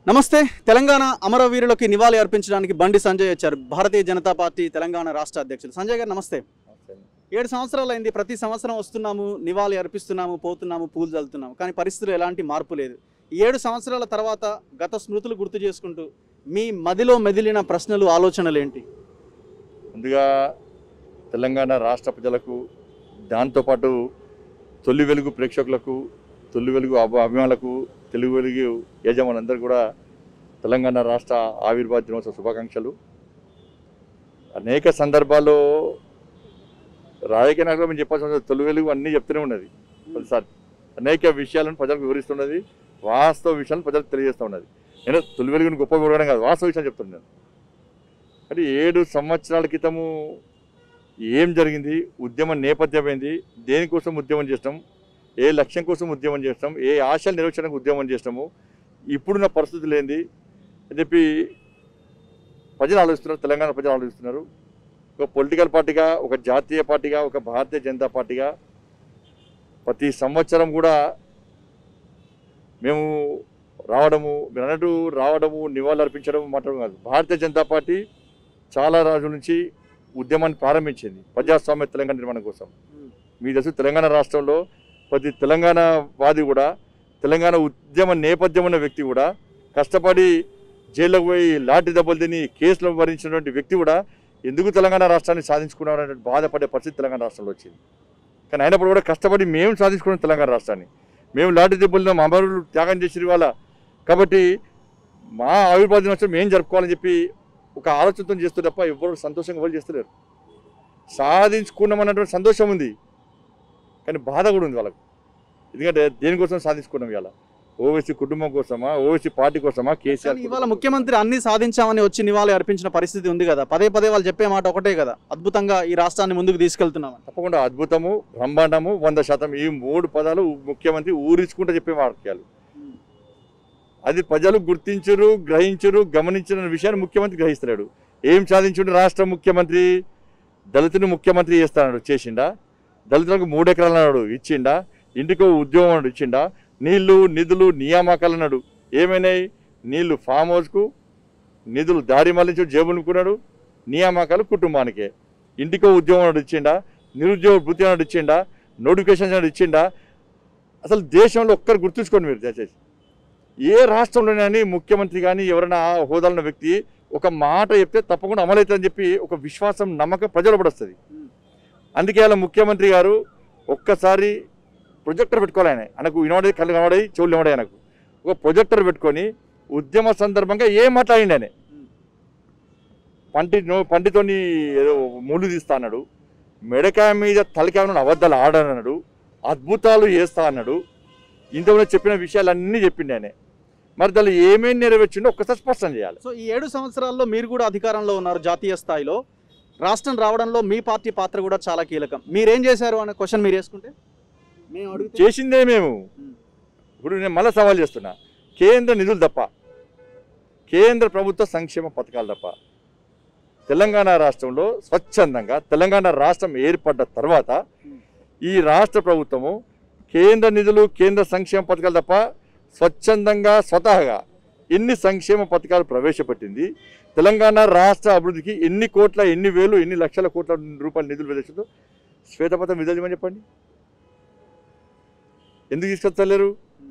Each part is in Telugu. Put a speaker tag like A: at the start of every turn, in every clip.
A: నమస్తే తెలంగాణ అమరవీరులకి నివాళి అర్పించడానికి బండి సంజయ్ వచ్చారు భారతీయ జనతా పార్టీ తెలంగాణ రాష్ట్ర అధ్యక్షులు సంజయ్ గారు నమస్తే ఏడు సంవత్సరాలు అయింది ప్రతి సంవత్సరం వస్తున్నాము నివాళి అర్పిస్తున్నాము పోతున్నాము పూలు చల్లుతున్నాము కానీ పరిస్థితులు ఎలాంటి మార్పు లేదు ఈ ఏడు సంవత్సరాల తర్వాత గత స్మృతులు గుర్తు చేసుకుంటూ మీ మదిలో మెదిలిన ప్రశ్నలు ఆలోచనలు ఏంటి
B: ముందుగా తెలంగాణ రాష్ట్ర ప్రజలకు దాంతోపాటు తొలి వెలుగు ప్రేక్షకులకు తొలి వెలుగు అభి అభిమానులకు తెలుగు వెలుగు యజమానులందరూ కూడా తెలంగాణ రాష్ట్ర ఆవిర్భావ దినోత్సవ శుభాకాంక్షలు అనేక సందర్భాల్లో రాజకీయ నాయకులు మేము చెప్పాల్సిన అవసరం లేదు. తొలి వెలుగు అన్నీ చెప్తూనే ఉన్నది ప్రతిసారి అనేక విషయాలను ప్రజలకు వివరిస్తున్నది వాస్తవ విషయాలను ప్రజలకు తెలియజేస్తూ ఉన్నది నేను తొలి వెలుగుని గొప్ప వివరడం కాదు వాస్తవ విషయాలు చెప్తున్నాను అంటే ఏడు సంవత్సరాల క్రితము ఏం జరిగింది ఉద్యమం నేపథ్యం ఏంది దేనికోసం ఉద్యమం చేస్తాం ఏ లక్ష్యం కోసం ఉద్యమం చేస్తాం ఏ ఆశలు నెరవేర్చడానికి ఉద్యమం చేస్తాము ఇప్పుడున్న పరిస్థితులు ఏంది అని చెప్పి ప్రజలు ఆలోచిస్తున్నారు తెలంగాణ ప్రజలు ఆలోచిస్తున్నారు ఒక పొలిటికల్ పార్టీగా ఒక జాతీయ పార్టీగా ఒక భారతీయ జనతా పార్టీగా ప్రతి సంవత్సరం కూడా మేము రావడము మీరు అన్నట్టు రావడము నివాళులు అర్పించడం మాట్లాడడం కాదు భారతీయ జనతా పార్టీ చాలా రోజుల నుంచి ఉద్యమాన్ని ప్రారంభించింది ప్రజాస్వామ్య తెలంగాణ నిర్మాణం కోసం మీ తెలుసు తెలంగాణ రాష్ట్రంలో ప్రతి తెలంగాణ వాది కూడా తెలంగాణ ఉద్యమ నేపథ్యం ఉన్న వ్యక్తి కూడా కష్టపడి జైల్లోకి పోయి లాఠీ దెబ్బలు తిని కేసులు భరించినటువంటి వ్యక్తి కూడా ఎందుకు తెలంగాణ రాష్ట్రాన్ని సాధించుకున్నారనే బాధపడే పరిస్థితి తెలంగాణ రాష్ట్రంలో వచ్చింది కానీ అయినప్పుడు కూడా కష్టపడి మేము సాధించుకున్నాం తెలంగాణ రాష్ట్రాన్ని మేము లాఠీ దెబ్బలు మా అమరులు త్యాగం చేసిన వాళ్ళ కాబట్టి మా ఆవిర్భావ దినోత్సవం ఏం జరుపుకోవాలని చెప్పి ఒక ఆలోచనతో చేస్తారు తప్ప ఎవరు సంతోషంగా ఎవరు చేస్తలేరు సాధించుకున్నామన్నటువంటి సంతోషం ఉంది కానీ బాధ కూడా ఉంది వాళ్ళకు ఎందుకంటే దేనికోసం సాధించుకున్నాం ఇవాళ ఓవైసీ కుటుంబం కోసమా ఓవైసీ పార్టీ కోసమా కేసీఆర్
A: కానీ ఇవాళ ముఖ్యమంత్రి అన్ని సాధించామని వచ్చి నివాళి అర్పించిన పరిస్థితి ఉంది కదా పదే పదే వాళ్ళు చెప్పే మాట ఒకటే కదా అద్భుతంగా ఈ రాష్ట్రాన్ని ముందుకు తీసుకెళ్తున్నామని
B: తప్పకుండా అద్భుతము బ్రహ్మాండము వంద శాతం ఈ మూడు పదాలు ముఖ్యమంత్రి ఊరించుకుంటూ చెప్పే వాక్యాలు అది ప్రజలు గుర్తించరు గ్రహించరు గమనించిన విషయాన్ని ముఖ్యమంత్రి గ్రహిస్తున్నాడు ఏం సాధించుండు రాష్ట్ర ముఖ్యమంత్రి దళితుని ముఖ్యమంత్రి చేస్తాడు చేసిండా దళితులకు మూడు ఎకరాలు అన్నాడు ఇచ్చిండా ఇంటికి ఓ ఉద్యోగం అన్నాడు ఇచ్చిండా నీళ్లు నిధులు నియామకాలు అన్నాడు ఏమైనాయి నీళ్లు ఫామ్ హౌస్కు నిధులు దారి మళ్లించి జేబునుకున్నాడు నియామకాలు కుటుంబానికే ఇంటికో ఉద్యోగం అన్నాడు ఇచ్చిండా నిరుద్యోగ వృత్తి అన్నాడు ఇచ్చిండా నోటిఫికేషన్ అన్నాడు ఇచ్చిండా అసలు దేశంలో ఒక్కరు గుర్తుంచుకోండి మీరు దయచేసి ఏ రాష్ట్రంలోనైనా ముఖ్యమంత్రి కానీ ఎవరైనా ఆ హోదాలో ఉన్న వ్యక్తి ఒక మాట చెప్తే తప్పకుండా అమలవుతుందని చెప్పి ఒక విశ్వాసం నమ్మకం ప్రజలు పడొస్తుంది అందుకే అలా ముఖ్యమంత్రి గారు ఒక్కసారి ప్రొజెక్టర్ పెట్టుకోవాలి ఆయన ఆయనకు వినోడే కళ్ళు కనబడాయి చెవులు కనబడాయి ఆయనకు ఒక ప్రొజెక్టర్ పెట్టుకొని ఉద్యమ సందర్భంగా ఏం మాట్లాడిండు ఆయన పంటి నో- పంటితోని ఏదో ముళ్ళు తీస్తా అన్నాడు మెడకాయ మీద తలకాయ ఉన్న అబద్ధాలు ఆడనన్నాడు అద్భుతాలు చేస్తా అన్నాడు ఇంతకుముందు చెప్పిన విషయాలన్నీ చెప్పిండు ఆయన మరి దాన్ని ఏమేమి నెరవేర్చిండో ఒక్కసారి స్పష్టం చేయాలి
A: సో ఈ ఏడు సంవత్సరాల్లో మీరు కూడా అధికారంలో ఉన్నారు జాతీయ స్థాయిలో రాష్ట్రం రావడంలో మీ పార్టీ పాత్ర కూడా చాలా కీలకం మీరేం చేశారు అనే క్వశ్చన్ మీరు వేసుకుంటే మేము అడిగితే
B: చేసిందే మేము
A: ఉమ్.
B: ఇప్పుడు నేను మళ్ళీ సవాల్ చేస్తున్నా కేంద్ర నిధులు తప్ప కేంద్ర ప్రభుత్వ సంక్షేమ పథకాలు తప్ప తెలంగాణ రాష్ట్రంలో స్వచ్ఛందంగా తెలంగాణ రాష్ట్రం ఏర్పడ్డ తర్వాత ఈ రాష్ట్ర ప్రభుత్వము కేంద్ర నిధులు కేంద్ర సంక్షేమ పథకాలు తప్ప స్వచ్ఛందంగా స్వతహాగా ఎన్ని సంక్షేమ పథకాలు ప్రవేశపెట్టింది తెలంగాణ రాష్ట్ర అభివృద్ధికి ఎన్ని కోట్ల ఎన్ని వేలు ఎన్ని లక్షల కోట్ల రూపాయల నిధులు ప్రవేశిందో శ్వేతపత్రం విడుదల చెప్పండి ఎందుకు తీసుకొచ్చలేరు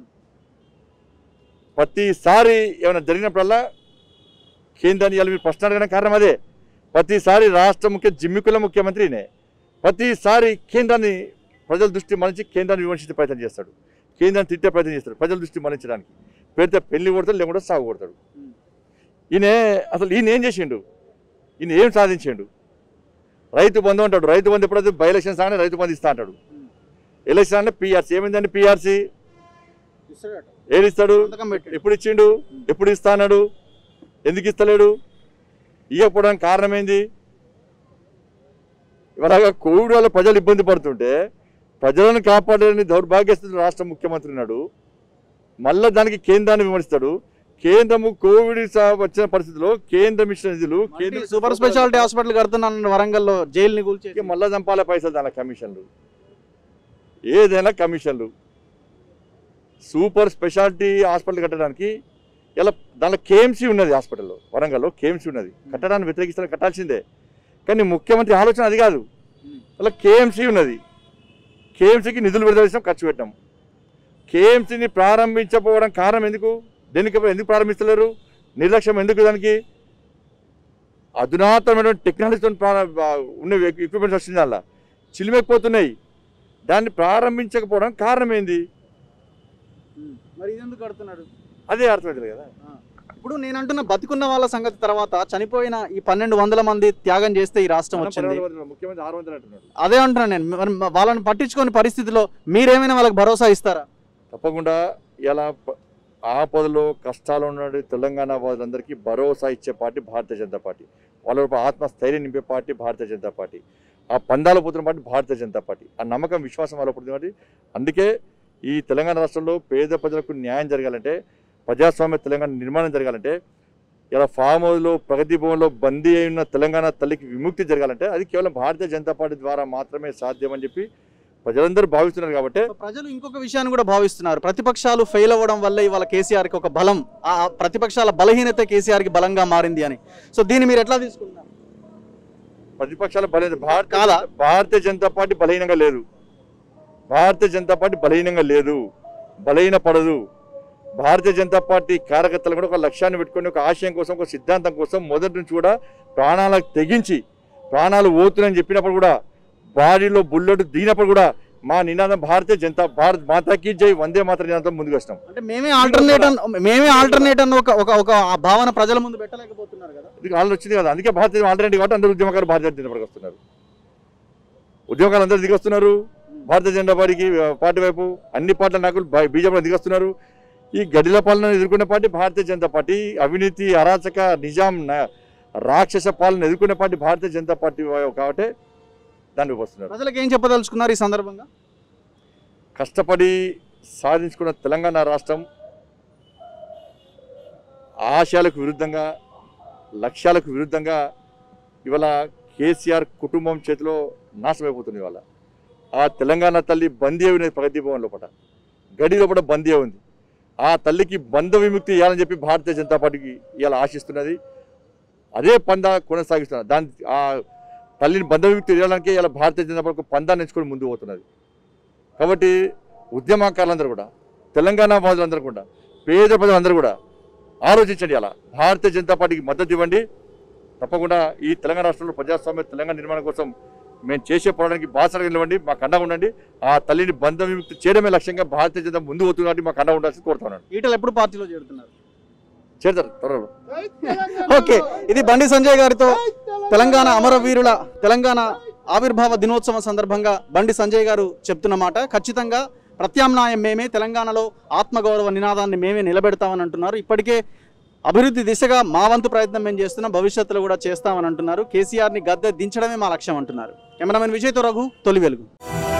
B: ప్రతిసారి ఏమైనా జరిగినప్పుడల్లా కేంద్రాన్ని ఇవాళ మీరు ప్రశ్న అడగడం కారణం అదే ప్రతిసారి రాష్ట్ర ముఖ్య జిమ్మికుల ముఖ్యమంత్రినే ప్రతిసారి కేంద్రాన్ని ప్రజల దృష్టి మరల్చి కేంద్రాన్ని విమర్శించే ప్రయత్నం చేస్తాడు కేంద్రాన్ని తిట్టే ప్రయత్నం చేస్తాడు ప్రజల దృష్టి మరలించడానికి పెడితే పెళ్లి కొడతాడు లేకుండా సాగు కొడతాడు ఈయన అసలు ఈయన ఏం చేసిండు ఈయన ఏం సాధించిండు రైతు బంధు అంటాడు రైతు బంధు ఎప్పుడైతే బై ఎలక్షన్స్ కానీ రైతు బంధు ఇస్తా అంటాడు ఎలక్షన్ అంటే పీఆర్సీ ఏమైందండి పీఆర్సీ ఏది ఇస్తాడు
A: సంతకం పెట్టాడు.
B: ఎప్పుడు ఇచ్చిండు ఎప్పుడు ఇస్తా అన్నాడు ఎందుకు ఇస్తలేడు ఇవ్వకపోవడానికి కారణం ఏంది ఇవాళ కోవిడ్ వల్ల ప్రజలు ఇబ్బంది పడుతుంటే ప్రజలను కాపాడలేని దౌర్భాగ్యస్థితి రాష్ట్ర ముఖ్యమంత్రి ఉన్నాడు మళ్ళా దానికి కేంద్రాన్ని విమర్శిస్తాడు కేంద్రము కోవిడ్ స- వచ్చిన పరిస్థితిలో కేంద్ర మిషన్ నిధులు కేంద్ర
A: సూపర్ స్పెషాలిటీ హాస్పిటల్ కడుతున్నాను వరంగల్లో జైలుని కూల్చేసి
B: ఇక మళ్ళా చంపాల పైసలు దాని కమిషన్లు ఏదైనా కమిషన్లు సూపర్ స్పెషాలిటీ హాస్పిటల్ కట్టడానికి ఇలా దానిలో కేఎంసీ ఉన్నది హాస్పిటల్లో వరంగల్లో కేఎంసీ ఉన్నది కట్టడాన్ని వ్యతిరేకిస్తే కట్టాల్సిందే కానీ ముఖ్యమంత్రి ఆలోచన అది కాదు అలా కేఎంసీ ఉన్నది కేఎంసీకి నిధులు విడుదల చేసాం ఖర్చు పెట్టాం కేఎంసీని ప్రారంభించకపోవడం కారణం ఎందుకు దేనికి ఎందుకు ప్రారంభిస్తలేరు నిర్లక్ష్యం ఎందుకు దానికి అధునాతనమైనటువంటి టెక్నాలజీతో ఉన్న ఎక్విప్మెంట్స్ వచ్చింది అలా చిలిమెక్కిపోతున్నాయి దాన్ని ప్రారంభించకపోవడం కారణం ఏంది
A: మరి ఇది ఎందుకు కడుతున్నాడు
B: అదే అర్థమైంది కదా
A: ఇప్పుడు నేను అంటున్న బతికున్న వాళ్ళ సంగతి తర్వాత చనిపోయిన ఈ పన్నెండు వందల మంది త్యాగం చేస్తే ఈ రాష్ట్రం వచ్చింది
B: ముఖ్యమంత్రి ఆరు వందలు అంటున్నాడు
A: అదే అంటున్నాను నేను మరి వాళ్ళని పట్టించుకొని పరిస్థితిలో మీరేమైనా వాళ్ళకి భరోసా ఇస్తారా
B: తప్పకుండా ఇలా ప- ఆపదలో కష్టాలు ఉన్న తెలంగాణ వాళ్ళందరికీ భరోసా ఇచ్చే పార్టీ భారతీయ జనతా పార్టీ వాళ్ళ ఆత్మస్థైర్యం నింపే పార్టీ భారతీయ జనతా పార్టీ ఆ పందాలు పోతున్న పార్టీ భారతీయ జనతా పార్టీ ఆ నమ్మకం విశ్వాసం వాళ్ళ పుట్టిన పార్టీ అందుకే ఈ తెలంగాణ రాష్ట్రంలో పేద ప్రజలకు న్యాయం జరగాలంటే ప్రజాస్వామ్య తెలంగాణ నిర్మాణం జరగాలంటే ఇలా ఫామ్ హౌస్లో ప్రగతి భవన్లో బందీ అయిన తెలంగాణ తల్లికి విముక్తి జరగాలంటే అది కేవలం భారతీయ జనతా పార్టీ ద్వారా మాత్రమే సాధ్యమని చెప్పి ప్రజలందరూ భావిస్తున్నారు కాబట్టి
A: ప్రజలు ఇంకొక విషయాన్ని కూడా భావిస్తున్నారు ప్రతిపక్షాలు ఫెయిల్ అవ్వడం వల్ల ఇవాళ కేసీఆర్ కి ఒక బలం ఆ ప్రతిపక్షాల బలహీనత కేసీఆర్ కి బలంగా మారింది అని సో దీన్ని మీరు ఎట్లా తీసుకుంటున్నారు
B: ప్రతిపక్షాల బలహీన భారత
A: కాదా?
B: భారతీయ జనతా పార్టీ బలహీనంగా లేదు భారతీయ జనతా పార్టీ బలహీనంగా లేదు బలహీన పడదు భారతీయ జనతా పార్టీ కార్యకర్తలు కూడా ఒక లక్ష్యాన్ని పెట్టుకొని ఒక ఆశయం కోసం ఒక సిద్ధాంతం కోసం మొదటి నుంచి కూడా ప్రాణాలకు తెగించి ప్రాణాలు పోతున్నాయని చెప్పినప్పుడు కూడా బాడీలో బుల్లెట్ దిగినప్పుడు కూడా మా నినాదం భారతీయ జనతా భారత్ మాతాకి జై వందే మాత్ర నినాదం ముందుకు వస్తాం
A: అంటే మేమే ఆల్టర్నేట్ మేమే ఆల్టర్నేట్ అన్న ఒక ఒక ఒక ఆ భావన ప్రజల ముందు పెట్టలేకపోతున్నారు కదా
B: ఇది ఆలోచన వచ్చింది కదా అందుకే భారతీయ ఆల్టర్నేటివ్ కాబట్టి అందరూ ఉద్యమకారులు భారతీయ జనతా పార్టీకి వస్తున్నారు ఉద్యమకారులు అందరూ దిగొస్తున్నారు భారతీయ జనతా పార్టీకి ఆ, పార్టీ వైపు అన్ని పార్టీల నాయకులు బీజేపీలో దిగొస్తున్నారు ఈ గడిల పాలన ఎదుర్కొనే పార్టీ భారతీయ జనతా పార్టీ అవినీతి అరాచక నిజాం న- రాక్షస పాలన ఎదుర్కొనే పార్టీ భారతీయ జనతా పార్టీ వా- కాబట్టి దాన్ని వస్తున్నారు
A: ప్రజలకు ఏం చెప్పదలుచుకున్నారు ఈ సందర్భంగా
B: కష్టపడి సాధించుకున్న తెలంగాణ రాష్ట్రం ఆశయాలకు విరుద్ధంగా లక్ష్యాలకు విరుద్ధంగా ఇవాళ కేసీఆర్ కుటుంబం చేతిలో నాశనం అయిపోతుంది ఇవాళ ఆ తెలంగాణ తల్లి బందీ అయి ఉన్నది ప్రగతి భవన్ లోపల గడి లోపల బందీ అయి ఉంది ఆ తల్లికి బంధ విముక్తి ఇవ్వాలని చెప్పి భారతీయ జనతా పార్టీకి ఇవాళ ఆశిస్తున్నది అదే పంద కొనసాగిస్తున్నది దాని ఆ తల్లిని బంధ విముక్తి ఇవ్వడానికి ఇలా భారతీయ జనతా పార్టీ ఒక పందాన్ని ఎంచుకొని ముందుకు పోతున్నది కాబట్టి ఉద్యమకారులందరూ కూడా తెలంగాణ ప్రజలందరూ కూడా పేద ప్రజలందరూ కూడా ఆలోచించండి అలా భారతీయ జనతా పార్టీకి మద్దతు ఇవ్వండి తప్పకుండా ఈ తెలంగాణ రాష్ట్రంలో ప్రజాస్వామ్య తెలంగాణ నిర్మాణం కోసం మేము చేసే పోవడానికి బాసరగా నిలవండి మాకు అండగా ఉండండి ఆ తల్లిని బంధ విముక్తి చేయడమే లక్ష్యంగా భారతీయ జనతా ముందు పోతుంది కాబట్టి మాకు అండగా ఉండాల్సి కోరుతున్నాను
A: ఈటలు ఎప్పుడు పార్టీలో చేరుతున్నారు
B: చేస్తారు త్వరలో
A: ఓకే ఇది బండి సంజయ్ గారితో తెలంగాణ అమరవీరుల తెలంగాణ ఆవిర్భావ దినోత్సవం సందర్భంగా బండి సంజయ్ గారు చెప్తున్న మాట ఖచ్చితంగా ప్రత్యామ్నాయం మేమే తెలంగాణలో ఆత్మగౌరవ నినాదాన్ని మేమే నిలబెడతామని అంటున్నారు ఇప్పటికే అభివృద్ధి దిశగా మా వంతు ప్రయత్నం మేము చేస్తున్నాం భవిష్యత్తులో కూడా చేస్తామని అంటున్నారు కేసీఆర్ని గద్దె దించడమే మా లక్ష్యం అంటున్నారు కెమెరామెన్ విజయ్తో రఘు తొలి వెలుగు